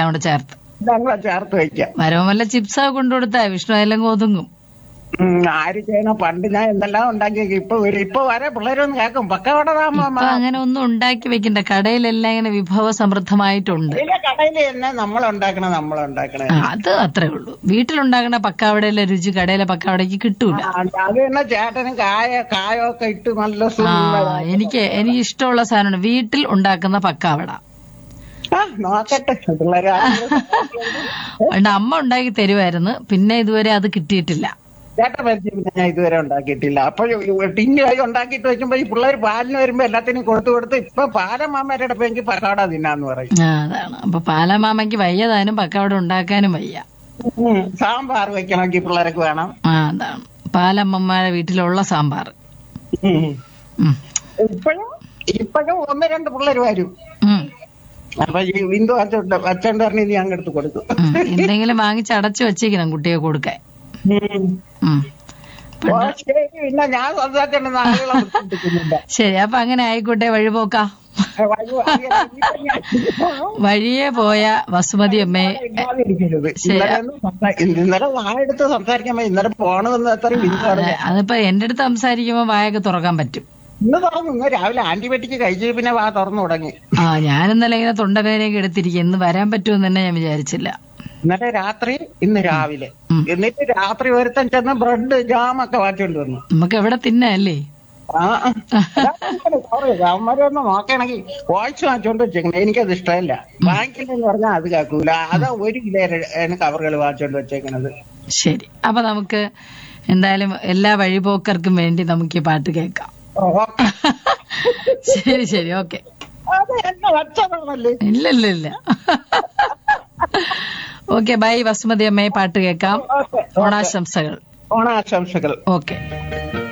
എല്ലാം കൂടെ ചേർത്ത് എല്ലാം കൂടെ ചേർത്ത് വെക്കാം വരവും വല്ല ചിപ്സാ കൊണ്ടുകൊടുത്താ വിഷ്ണു എല്ലാം ഒതുങ്ങും ഉം, ആര് ചെയ്യണം പണ്ട് ഞാൻ എന്തെല്ലാം ഉണ്ടാക്കി ഇപ്പൊ വരും ഇപ്പൊ വരെ പിള്ളേരൊന്നും കേൾക്കും പക്കവട താമ ഇപ്പൊ അങ്ങനെ ഒന്നും ഉണ്ടാക്കി വെക്കണ്ട കടയിലെല്ലാം ഇങ്ങനെ വിഭവ സമൃദ്ധമായിട്ടുണ്ട് വലിയ കടയിൽ തന്നെ നമ്മൾ ഉണ്ടാക്കണ നമ്മൾ ഉണ്ടാക്കണ ആ, അത് അത്രേ ഉള്ളൂ വീട്ടിലുണ്ടാക്കുന്ന പക്കാവടയിലെ രുചി കടയിലെ പക്കാവടയ്ക്ക് കിട്ടൂല അത് തന്നെ ചേട്ടന് കായ കായൊക്കെ ഇട്ട് നല്ല ആ സുന്ദര എനിക്ക് എനിക്ക് ഇഷ്ടമുള്ള സാധനമാണ് വീട്ടിൽ ഉണ്ടാക്കുന്ന പക്കാവട ആ നോക്കട്ടെ പിള്ളേര് പണ്ട് അമ്മ ഉണ്ടാക്കി തരുമായിരുന്നു പിന്നെ ഇതുവരെ അത് കിട്ടിയിട്ടില്ല ചേട്ടൻ പരിചയം പിന്നെ ഞാൻ ഇതുവരെ ഉണ്ടാക്കിയിട്ടില്ല അപ്പൊ ടിന്ന് കൈ ഉണ്ടാക്കിയിട്ട് വെക്കുമ്പോ ഈ പിള്ളേർ പാലിന് വരുമ്പോ എല്ലാത്തിനും കൊടുത്തു കൊടുത്ത് ഇപ്പൊ പാലമാമരുടെ എനിക്ക് പക്കാട തിന്നാന്ന് പറയും ആ അതാണ് അപ്പൊ പാലമാമയ്ക്ക് വയ്യതാനും പക്കാവട ഉണ്ടാക്കാനും വയ്യ ഉം. സാമ്പാർ വെക്കണമെങ്കിൽ പിള്ളേർക്ക് വേണം ആ അതാണ് പാലമ്മമാരുടെ വീട്ടിലുള്ള സാമ്പാർ ഉം. ഉം. ഇപ്പോഴും ഇപ്പോഴും ഒന്ന് രണ്ട് പിള്ളേർ വരും ഉം. അപ്പൊ ഈ ബിന്ദു അച്ഛൻ അച്ഛൻ പറഞ്ഞ് ഇത് ഞാൻ എടുത്ത് കൊടുക്കും ഉം. എന്തെങ്കിലും വാങ്ങിച്ച് അടച്ചു വെച്ചേക്കണം കുട്ടിയെ കൊടുക്കാൻ ഉം. ഉം. ഓ, ശരി പിന്നെ ഞാൻ സംസാരിച്ചിട്ടുണ്ടെന്ന് ആളുകളെ ബുദ്ധിമുട്ടിക്കുന്നില്ല ശരി അപ്പൊ അങ്ങനെ ആയിക്കോട്ടെ വഴിപോക്കാ വഴി- വഴി- വഴിയെ പോയ വസുമതി അമ്മയെ ഇല്ലാതിരിക്കരുത്. ഇന്നലെ ഒന്നും സംസാ- ഇന്നലെ വായെടുത്ത് സംസാരിക്കാൻ പറ്റും. ഇന്നലെ പോണമെന്ന് അത്രയും ബിന്ദു പറഞ്ഞു അതിപ്പോ എന്റെ അടുത്ത് സംസാരിക്കുമ്പോ വായൊക്കെ തുറക്കാൻ പറ്റും ഇന്ന് തുറന്നു ഇന്ന് രാവിലെ ആന്റിബയോട്ടിക് കഴിച്ച് പിന്നെ വാ തുറന്നു തുടങ്ങി ആ ഞാൻ ഇന്നലെ ഇങ്ങനെ തൊണ്ടവേദനയൊക്കെ എടുത്തിരിക്കും ഇന്ന് വരാൻ പറ്റുമെന്ന് തന്നെ ഞാൻ വിചാരിച്ചില്ല ഇന്നലെ രാത്രി ഇന്ന് രാവിലെ ഉം. എന്നിട്ട് രാത്രി ഒരുത്തൻ ചെന്ന് ബ്രെഡ് ജാം ഒക്കെ വാങ്ങിച്ചോണ്ട് വന്നു നമുക്ക് എവിടെ തിന്നല്ലേ ആ അവന്മാരൊന്ന് നോക്കണെങ്കിൽ വായിച്ച് വാങ്ങിച്ചോണ്ട് വെച്ചേക്കണേ എനിക്കത് ഇഷ്ടമല്ല വാങ്ങിക്കില്ലെന്ന് പറഞ്ഞാൽ അത് കേൾക്കൂല അതാ ഒരു കിലോ കവറുകൾ വാങ്ങിച്ചോണ്ട് വെച്ചേക്കണത് ശരി അപ്പൊ നമുക്ക് എന്തായാലും എല്ലാ വഴിപോക്കർക്കും വേണ്ടി നമുക്ക് ഈ പാട്ട് കേൾക്കാം ഓ, ശരി ശരി ഓക്കെ അത് എന്നെ വച്ചതാണല്ലേ ഇല്ല ഇല്ല ഇല്ല ഓക്കെ ബൈ വസുമതി അമ്മയെ പാട്ട് കേൾക്കാം ഓക്കെ ഓണാശംസകൾ ഓണാശംസകൾ ഓക്കെ